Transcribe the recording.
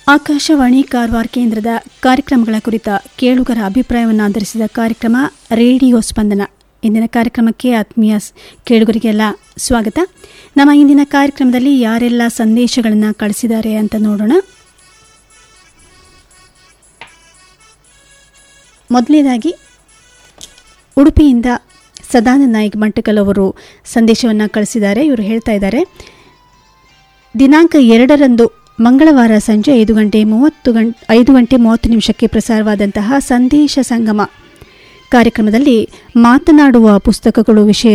ಆಕಾಶವಾಣಿ ಕಾರವಾರ ಕೇಂದ್ರದ ಕಾರ್ಯಕ್ರಮಗಳ ಕುರಿತ ಕೇಳುಗರ ಅಭಿಪ್ರಾಯವನ್ನು ಆಧರಿಸಿದ ಕಾರ್ಯಕ್ರಮ ರೇಡಿಯೋ ಸ್ಪಂದನ ಇಂದಿನ ಕಾರ್ಯಕ್ರಮಕ್ಕೆ ಆತ್ಮೀಯ ಸ್- ಕೇಳುಗರಿಗೆಲ್ಲ ಸ್ವಾಗತ ನಮ್ಮ ಇಂದಿನ ಕಾರ್ಯಕ್ರಮದಲ್ಲಿ ಯಾರೆಲ್ಲ ಸಂದೇಶಗಳನ್ನು ಕಳಿಸಿದ್ದಾರೆ ಅಂತ ನೋಡೋಣ ಮೊದಲನೇದಾಗಿ ಉಡುಪಿಯಿಂದ ಸದಾನಂದ ನಾಯ್ಕ್ ಮಂಟಕಲ್ ಅವರು ಸಂದೇಶವನ್ನು ಕಳಿಸಿದ್ದಾರೆ ಇವರು ಹೇಳ್ತಾ ಇದ್ದಾರೆ ದಿನಾಂಕ ಎರಡರಂದು ಮಂಗಳವಾರ ಸಂಜೆ ಐದು ಗಂಟೆ ಮೂವತ್ತು ಗಂ ಐದು ಗಂಟೆ ಮೂವತ್ತು ನಿಮಿಷಕ್ಕೆ ಪ್ರಸಾರವಾದಂತಹ ಸಂದೇಶ ಸಂಗಮ ಕಾರ್ಯಕ್ರಮದಲ್ಲಿ ಮಾತನಾಡುವ ಪುಸ್ತಕಗಳು ವಿಷಯ